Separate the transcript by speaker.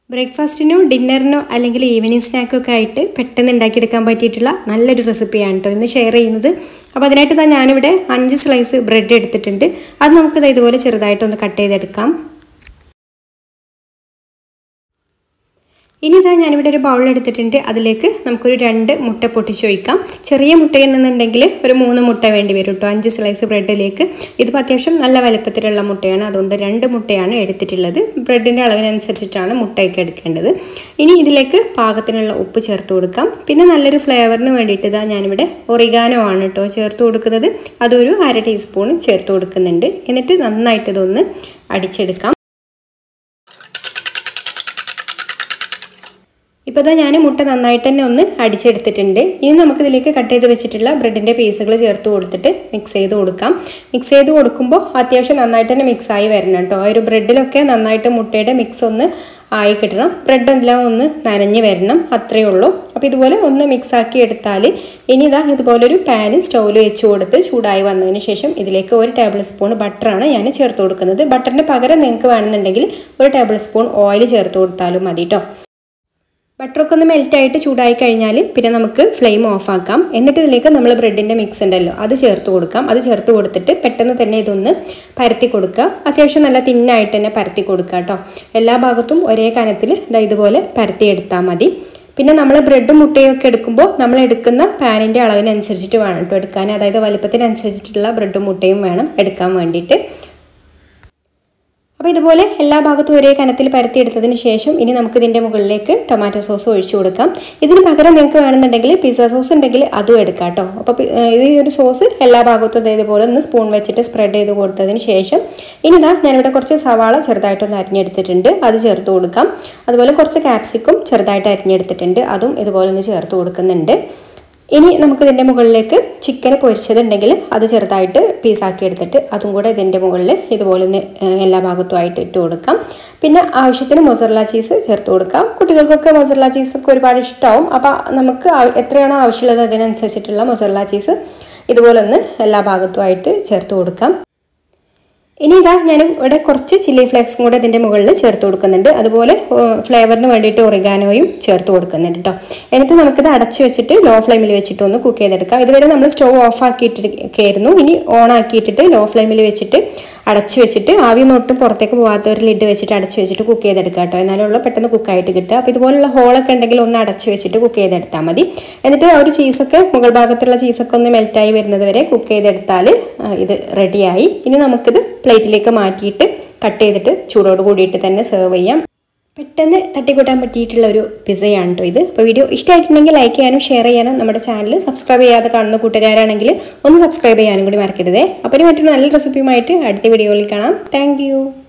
Speaker 1: ബ്രേക്ക്ഫാസ്റ്റിനോ ഡിന്നറിനോ അല്ലെങ്കിൽ ഈവനിങ് സ്നാക്കോ ഒക്കെ ആയിട്ട് പെട്ടെന്ന് ഉണ്ടാക്കിയെടുക്കാൻ പറ്റിയിട്ടുള്ള നല്ലൊരു റെസിപ്പിയാണ് കേട്ടോ ഇന്ന് ഷെയർ ചെയ്യുന്നത് അപ്പോൾ അതിനായിട്ട് ഇതാ ഞാനിവിടെ അഞ്ച് സ്ലൈസ് ബ്രെഡ് എടുത്തിട്ടുണ്ട് അത് നമുക്കിത് ഇതുപോലെ ചെറുതായിട്ടൊന്ന് കട്ട് ചെയ്തെടുക്കാം ഇനി ഇതാ ഞാനിവിടെ ഒരു ബൗൾ എടുത്തിട്ടുണ്ട് അതിലേക്ക് നമുക്കൊരു രണ്ട് മുട്ട പൊട്ടിച്ചൊഴിക്കാം ചെറിയ മുട്ടയെന്നുണ്ടെങ്കിൽ ഒരു മൂന്ന് മുട്ട വേണ്ടി വരും കേട്ടോ അഞ്ച് സ്ലൈസ് ബ്രെഡിലേക്ക് ഇതിപ്പോൾ അത്യാവശ്യം നല്ല വലുപ്പത്തിലുള്ള മുട്ടയാണ് അതുകൊണ്ട് രണ്ട് മുട്ടയാണ് എടുത്തിട്ടുള്ളത് ബ്രെഡിൻ്റെ അളവിനനുസരിച്ചിട്ടാണ് മുട്ടയൊക്കെ എടുക്കേണ്ടത് ഇനി ഇതിലേക്ക് പാകത്തിനുള്ള ഉപ്പ് ചേർത്ത് കൊടുക്കാം പിന്നെ നല്ലൊരു ഫ്ലേവറിന് വേണ്ടിയിട്ട് ഇതാ ഞാനിവിടെ ഒറിഗാനോ ആണ് കേട്ടോ ചേർത്ത് കൊടുക്കുന്നത് അതൊരു അര ടീസ്പൂൺ ചേർത്ത് കൊടുക്കുന്നുണ്ട് എന്നിട്ട് നന്നായിട്ട് ഇതൊന്ന് അടിച്ചെടുക്കാം ഇപ്പോൾ ഇതാ ഞാൻ മുട്ട നന്നായിട്ട് തന്നെ ഒന്ന് അടിച്ചെടുത്തിട്ടുണ്ട് ഇനി നമുക്കിതിലേക്ക് കട്ട് ചെയ്ത് വെച്ചിട്ടുള്ള ബ്രെഡിൻ്റെ പീസുകൾ ചേർത്ത് കൊടുത്തിട്ട് മിക്സ് ചെയ്ത് കൊടുക്കാം മിക്സ് ചെയ്ത് കൊടുക്കുമ്പോൾ അത്യാവശ്യം നന്നായിട്ട് തന്നെ മിക്സ് ആയി വരണം കേട്ടോ ആ ഒരു ബ്രെഡിലൊക്കെ നന്നായിട്ട് മുട്ടയുടെ മിക്സ് ഒന്ന് ആയി കിട്ടണം ബ്രെഡ് എല്ലാം ഒന്ന് നനഞ്ഞ് വരണം അത്രയേ ഉള്ളൂ അപ്പോൾ ഇതുപോലെ ഒന്ന് മിക്സ് ആക്കി എടുത്താൽ ഇനി ഇതാ ഇതുപോലൊരു പാന് സ്റ്റൗവിൽ വെച്ച് കൊടുത്ത് ചൂടായി വന്നതിന് ശേഷം ഇതിലേക്ക് ഒരു ടേബിൾ സ്പൂൺ ബട്ടറാണ് ഞാൻ ചേർത്ത് കൊടുക്കുന്നത് ബട്ടറിന് പകരം നിങ്ങൾക്ക് വേണമെന്നുണ്ടെങ്കിൽ ഒരു ടേബിൾ സ്പൂൺ ഓയിൽ ചേർത്ത് കൊടുത്താലും മതി കേട്ടോ ബട്ടറൊക്കെ ഒന്ന് മെൽറ്റായിട്ട് ചൂടായി കഴിഞ്ഞാൽ പിന്നെ നമുക്ക് ഫ്ലെയിം ഓഫ് ആക്കാം എന്നിട്ട് ഇതിലേക്ക് നമ്മൾ ബ്രെഡിൻ്റെ മിക്സ് ഉണ്ടല്ലോ അത് ചേർത്ത് കൊടുക്കാം അത് ചേർത്ത് കൊടുത്തിട്ട് പെട്ടെന്ന് തന്നെ ഇതൊന്ന് പരത്തി കൊടുക്കുക അത്യാവശ്യം നല്ല തിന്നായിട്ട് തന്നെ പരത്തി കൊടുക്കുക കേട്ടോ എല്ലാ ഭാഗത്തും ഒരേ കനത്തിൽ ഇതാ ഇതുപോലെ പരത്തി എടുത്താൽ മതി പിന്നെ നമ്മൾ ബ്രെഡും മുട്ടയും ഒക്കെ എടുക്കുമ്പോൾ നമ്മൾ എടുക്കുന്ന പാനിൻ്റെ അളവിനനുസരിച്ചിട്ട് വേണം കേട്ടോ എടുക്കാൻ അതായത് വലുപ്പത്തിനനുസരിച്ചിട്ടുള്ള ബ്രെഡും മുട്ടയും വേണം എടുക്കാൻ വേണ്ടിയിട്ട് അപ്പോൾ ഇതുപോലെ എല്ലാ ഭാഗത്തും ഒരേ കനത്തിൽ പരത്തിയെടുത്തതിന് ശേഷം ഇനി നമുക്ക് ഇതിൻ്റെ മുകളിലേക്ക് ടൊമാറ്റോ സോസ് ഒഴിച്ചു കൊടുക്കാം ഇതിന് പകരം നിങ്ങൾക്ക് വേണമെന്നുണ്ടെങ്കിൽ പിസ്സ സോസ് ഉണ്ടെങ്കിൽ അതും എടുക്കാം കേട്ടോ അപ്പോൾ ഈ ഒരു സോസ് എല്ലാ ഭാഗത്തും ഇതേപോലെ ഒന്ന് സ്പൂൺ വെച്ചിട്ട് സ്പ്രെഡ് ചെയ്ത് കൊടുത്തതിന് ശേഷം ഇനി ഇതാ ഞാനിവിടെ കുറച്ച് സവാള ചെറുതായിട്ടൊന്ന് അരിഞ്ഞെടുത്തിട്ടുണ്ട് അത് ചേർത്ത് കൊടുക്കാം അതുപോലെ കുറച്ച് ക്യാപ്സിക്കും ചെറുതായിട്ട് അരിഞ്ഞെടുത്തിട്ടുണ്ട് അതും ഇതുപോലെ ഒന്ന് ചേർത്ത് കൊടുക്കുന്നുണ്ട് ഇനി നമുക്ക് ഇതിൻ്റെ മുകളിലേക്ക് ചിക്കൻ പൊരിച്ചതുണ്ടെങ്കിൽ അത് ചെറുതായിട്ട് പീസാക്കി എടുത്തിട്ട് അതും കൂടെ ഇതിൻ്റെ മുകളിൽ ഇതുപോലെ ഒന്ന് എല്ലാ ഭാഗത്തുമായിട്ട് ഇട്ട് കൊടുക്കാം പിന്നെ ആവശ്യത്തിന് മൊസറല ചീസ് ചേർത്ത് കൊടുക്കാം കുട്ടികൾക്കൊക്കെ മൊസറല ചീസൊക്കെ ഒരുപാട് ഇഷ്ടമാവും അപ്പോൾ നമുക്ക് എത്രയാണോ ആവശ്യമുള്ളത് അതിനനുസരിച്ചിട്ടുള്ള മൊസറല ചീസ് ഇതുപോലെ ഒന്ന് എല്ലാ ഭാഗത്തുമായിട്ട് ചേർത്ത് കൊടുക്കാം ഇനി ഇതാ ഞാൻ ഇവിടെ കുറച്ച് ചില്ലി ഫ്ലേക്സും കൂടെ ഇതിൻ്റെ മുകളിൽ ചേർത്ത് കൊടുക്കുന്നുണ്ട് അതുപോലെ ഫ്ലേവറിന് വേണ്ടിയിട്ട് ഒറിഗാനോയും ചേർത്ത് കൊടുക്കുന്നുണ്ട് കേട്ടോ എന്നിട്ട് നമുക്കിത് അടച്ച് വെച്ചിട്ട് ലോ ഫ്ലെയിമിൽ വെച്ചിട്ട് ഒന്ന് കുക്ക് ചെയ്തെടുക്കാം ഇതുവരെ നമ്മൾ സ്റ്റവ് ഓഫ് ആക്കിയിട്ടിരിക്കുകയായിരുന്നു ഇനി ഓൺ ആക്കിയിട്ടിട്ട് ലോ ഫ്ലെയിമിൽ വെച്ചിട്ട് അടച്ച് വെച്ചിട്ട് ആവിയൊന്നും ഒട്ടും പുറത്തേക്ക് പോകാത്ത ഒരു ലിഡ് വെച്ചിട്ട് അടച്ച് വെച്ചിട്ട് കുക്ക് ചെയ്തെടുക്കുക കേട്ടോ എന്നാലുള്ള പെട്ടെന്ന് കുക്കായിട്ട് കിട്ടുക അപ്പോൾ ഇതുപോലുള്ള ഹോളൊക്കെ ഉണ്ടെങ്കിൽ ഒന്ന് അടച്ച് വെച്ചിട്ട് കുക്ക് ചെയ്തെടുത്താൽ മതി എന്നിട്ട് ആ ഒരു ചീസൊക്കെ മുകൾ ഭാഗത്തുള്ള ചീസൊക്കെ ഒന്ന് മെൽറ്റായി വരുന്നത് വരെ കുക്ക് ചെയ്തെടുത്താൽ ഇത് റെഡിയായി ഇനി നമുക്കിത് പ്ലേറ്റിലേക്ക് മാറ്റിയിട്ട് കട്ട് ചെയ്തിട്ട് ചൂടോട് കൂടിയിട്ട് തന്നെ സെർവ് ചെയ്യാം പെട്ടെന്ന് തട്ടിക്കൂട്ടാൻ പറ്റിയിട്ടുള്ള ഒരു പിസയാണ് കേട്ടോ ഇത് അപ്പോൾ വീഡിയോ ഇഷ്ടമായിട്ടുണ്ടെങ്കിൽ ലൈക്ക് ചെയ്യാനും ഷെയർ ചെയ്യാനും നമ്മുടെ ചാനൽ സബ്സ്ക്രൈബ് ചെയ്യാതെ കാണുന്ന കൂട്ടുകാരാണെങ്കിൽ ഒന്ന് സബ്സ്ക്രൈബ് ചെയ്യാനും കൂടി മറക്കരുതേ അപ്പോൾ മറ്റൊരു നല്ല റെസിപ്പിയുമായിട്ട് അടുത്ത വീഡിയോയിൽ കാണാം താങ്ക്